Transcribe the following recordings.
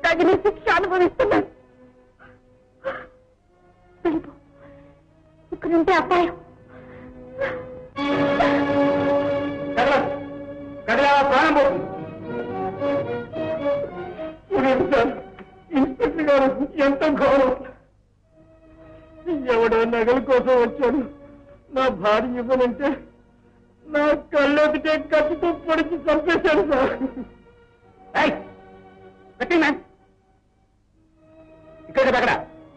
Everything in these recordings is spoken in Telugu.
తగిన శిక్ష అనుభవిస్తున్నాను వెళ్ళిపో ఇక్కడుంటే అపాయం కదలా ప్రాణం పోతుంది చూడండి సార్ ఇన్స్పెక్టర్ గారు ఎంత గౌరవం ఎవడో నగల కోసం వచ్చాడు నా భార్య ఇవ్వనంటే నా కళ్ళెదిటే కత్తితో పొడిచి చంపేశాడు సార్ ఇక్కడ అక్కడ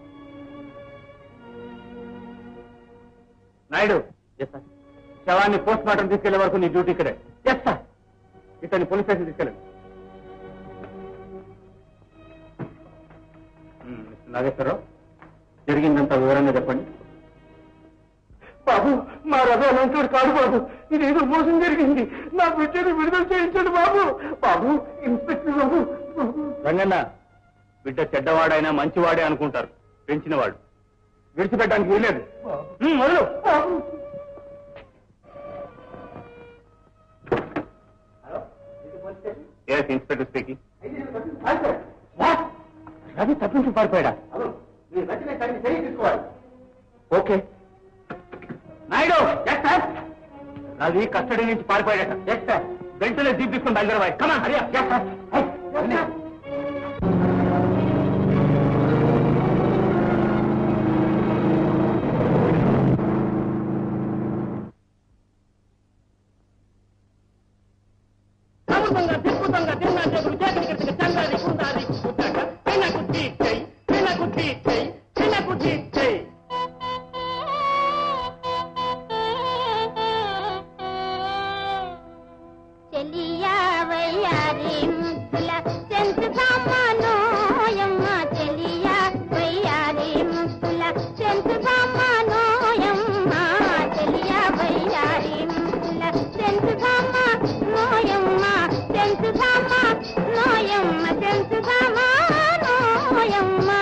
నాయుడు ఎస్ సార్ శవాన్ని పోస్ట్ మార్టం తీసుకెళ్లే వరకు నీ డ్యూటీ ఇక్కడే ఎస్ సార్ ఇతన్ని పోలీస్ స్టేషన్ తీసుకెళ్ళండి మ్మ్, మిస్టర్ నాగేశ్వరరావు జరిగిందంత వివరంగా చెప్పండి బాబు మా రథ అలాంటి కాదు బాబు ఇదేదో మోసం జరిగింది నా బిడ్డను విడుదల చేయించండి బాబు బాబు ఇన్స్పెక్టర్ బాబు రంగన్న బిడ్డ చెడ్డవాడైనా మంచివాడే అనుకుంటారు పెంచినవాడు విడిచిపెట్టడానికి వీలేదు మ్మ్, వదలు ఎస్ ఇన్స్పెక్టర్ స్పీకింగ్ రవి తప్పించి పారిపోయాడా okay Naidu yes sir Ravi custody నుంచి పారిపోయాడట ఎస్ సార్ వెంటనే జీప్ తీసుకుని బయలుదేరవాయి కమాన్ హరియా ఎస్ సార్ అమృతంగా తిప్పుతంగా తిన్నా చెగుడు చేకడి కిడతకి చంగారి కుందారి పుట్టాక చిన్నకు తీర్చై చిన్నకు తీర్చై చిన్నకు తీర్చై చెలియా వయ్యారి ముక్కుల చెంచు సామానోయమ్మ చెలియా వయ్యారి ముక్కుల చెంచు సామానోయమ్మ చెలియా వయ్యారి ముక్కుల చెంచు సామానోయమ్మ చెంచు సామానోయమ్మ చెంచు సామానోయమ్మ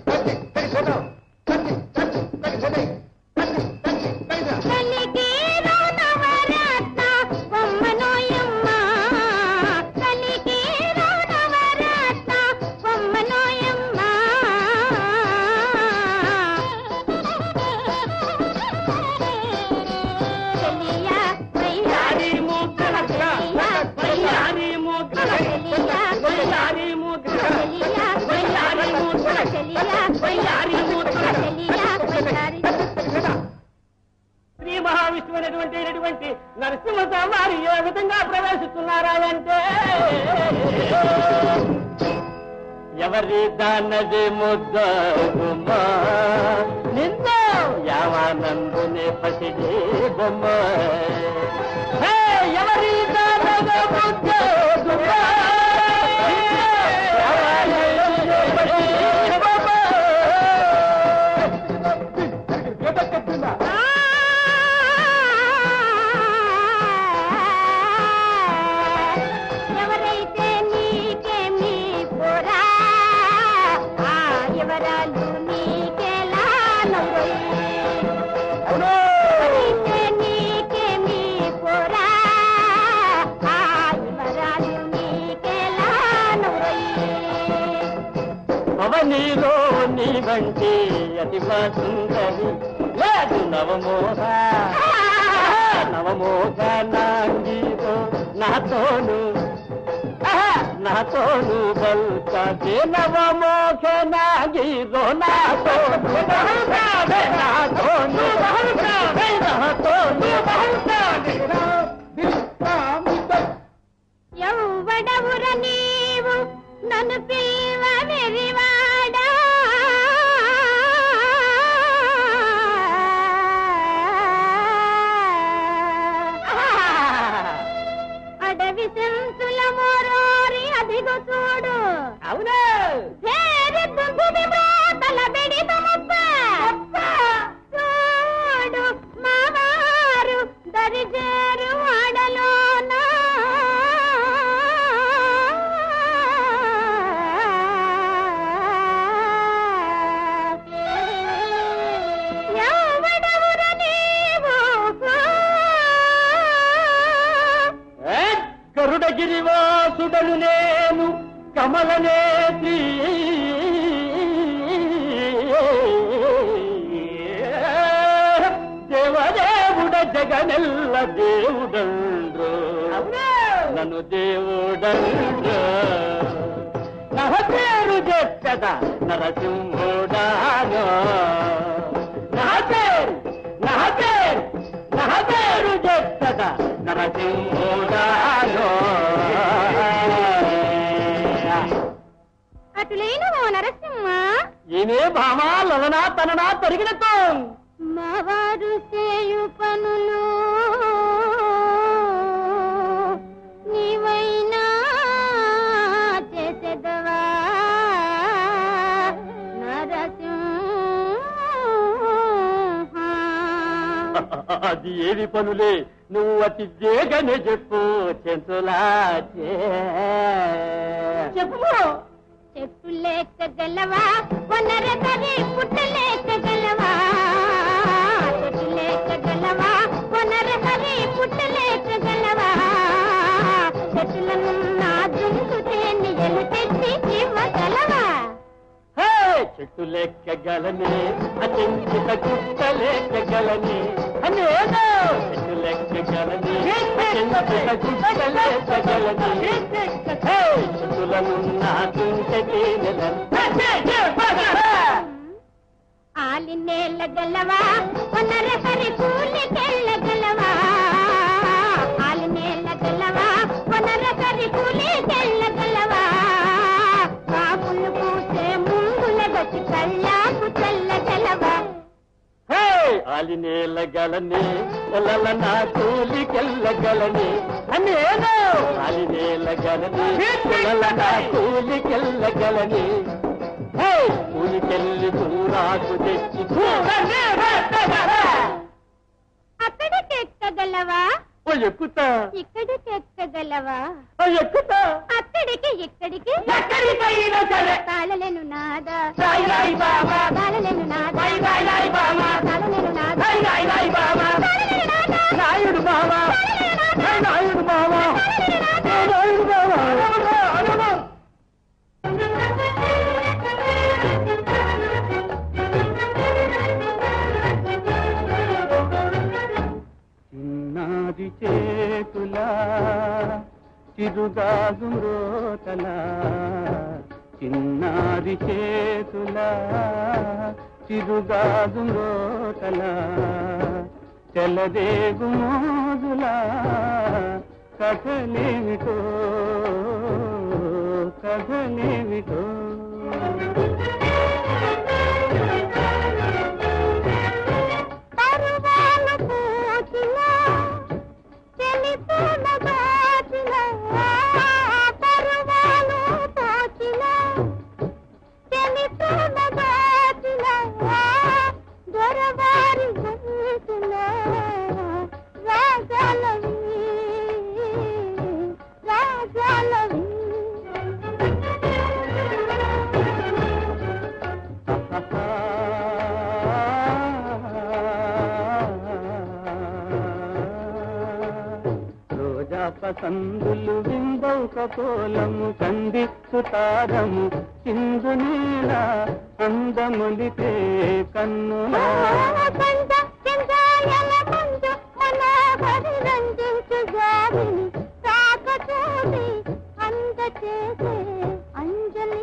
కలికి నవరత్న బొమ్మనోయమ్మ కలికి నవరత్న బొమ్మనోయమ్మ చెలియా యారి ముద్రలక్క యారి ముద్రలక్క యారి ముద్రలక్క యారి ముద్రలక్క యారి ముద్రలక్క శ్రీ మహావిష్ణువైనటువంటి అయినటువంటి నరసింహస్వామి వారు ఏ విధంగా ప్రవేశిస్తున్నారా అంటే ఎవరి దానది ముద్దగుమా నిన్న యావానందునే పసిడి బొమ్మ హే, ఎవరి దానది ముద్దగుమా యావానందునే పసిడి బొమ్మ ఎవరైతే నీకేమి పోరా ఆ వివరాలు నీకెలా ఎవరైతే నీకేమి పోరా ఆ వివరాలు నీకెలా పవనీలో నీ వంటి అతి సుందరి లేదు నవమోహ నవమోహ నాంగీతో నాతోను ఆహా, నాతోను బల్కే నవమోహ నాగీతో నాతోను బహుకాడే, నాతోను బహుకాడే, నాతోను బహుకాడే. ఎవ్వడవుర నీవు నన్ను పిల్వ వెరివాడా అడవి సెంతుల మోరోరి అదిగో చూడు అవును చేరి దుందుది మ్రోతల బెడిత ముప్ప చూడు మావారు దరిజేరు వాడలోనా కమలనేతి దేవదేవుడ జగనెల్ల దేవుడండ్రు నన్ను దేవుడండ్రు నహ పేరు చెక్కద నరసింహుడాను నహ పేరు నహ పేరు నహ పేరు చెక్కద నరసింహుడాను అటులైన ఓ నరసింహ ఈమె భామా లలనా తననా తరిగినత్తం మావారు చేయు పనులు నీవైనా చేసేదవా నరసింహ అది ఏవి పనులే నువ్వు అతి వేగనే చెప్పు చెంచులా చెప్పు చెట్టు లేక గలవా వనర తరి పుట్ట లేక గలవా చెట్టు లేక గలవా వనర తరి పుట్ట లేక గలవా చెట్టులను నా దుంకు తేనియలు తెచ్చి ఇవ్వగలవా హే! చెట్టు లెక్కగలనే అచెంచిత గుట్ట లెక్కగలని అనేదో చెట్టు లెక్కగలని అచెంచిత గుట్ట లెక్కగలని హే! చెట్టులను నాటుంటే ఆలి నేల గలవా వనర తరి కూలికెళ్ళ గలవా ఆలి నేల గలవా వనర తరి కూలికెళ్ళ గలవా కాపులు పూసే ముందుల గచ్చి కళ్ళాకు చల్ల గలవా హే! ఆలి నేలగలని ఒలల నా కూలికెళ్ళగలని అనేదో ఆలి నేలగలని ఒలల నా కూలికెళ్ళగలని హే! కూలికెళ్ళి కూరాకు తెచ్చి కూరనే పెట్టగలరా? అక్కడికి ఎక్కగలవా ఓ ఎక్కుతా ఇక్కడికి ఎక్కగలవా ఓ ఎక్కుతా అక్కడికి ఇక్కడికి ఎక్కడికైనా సరే తాళలేను నాదా రాయి రాయి బాబా తాళలేను నాదా రాయి రాయి రాయి బాబా తాళలేను నాదా రాయి రాయి రాయి బాబా తాళలేను నాదా నాయుడు బావా హే నాయుడు బావా హే నాయుడు బావా అడగరా, చిన్నాది చేతులా చిరుగాజు రోతలా చిన్నాది చేతులా చిరుగాజు రోతలా చెలదేగు మోజులా కథలేమిటో కథలేమిటో పరువాలు పూచిన చెలిపూల దాచిన పరువాలు పూచిన చెలిపూల దాచిన దొరవారి గంతుల రాజాలవి రాజాలవి రోజా పసందులు విందౌక కోలము కంది సుతారము సింధు నీల అందములితే కన్నులా కంద కిందాయల ముందు మనోహరి రంజించు జాబిని తాక చూసి అంద చేసే అంజలి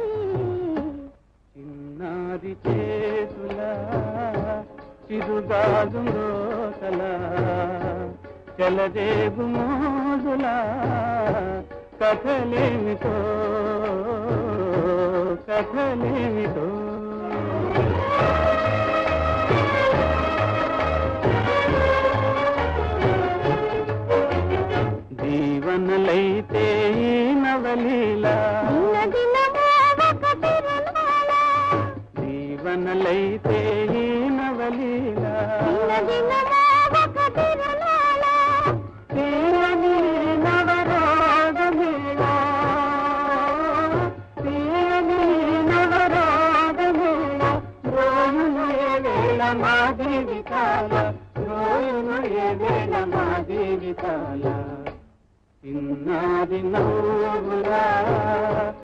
చిన్నారి చేతుల చిరుగాజు రోతల చెలదేగు మోజుల కథలేమితో కథలేమితో దీవనలైతే ఈ నవలీలా దినదినమో ఒక తిరునాళ దీవనలైతే ఈ నవలీలా దినదినమో ఒక తిరునాళ తీరని నవరాగమేళా తీరని నవరాగమేళా రోజులు ఏ వేళ మా జీవితాల రోజులు ఏ వేళ మా జీవితాల చిన్నాది నవ్వులా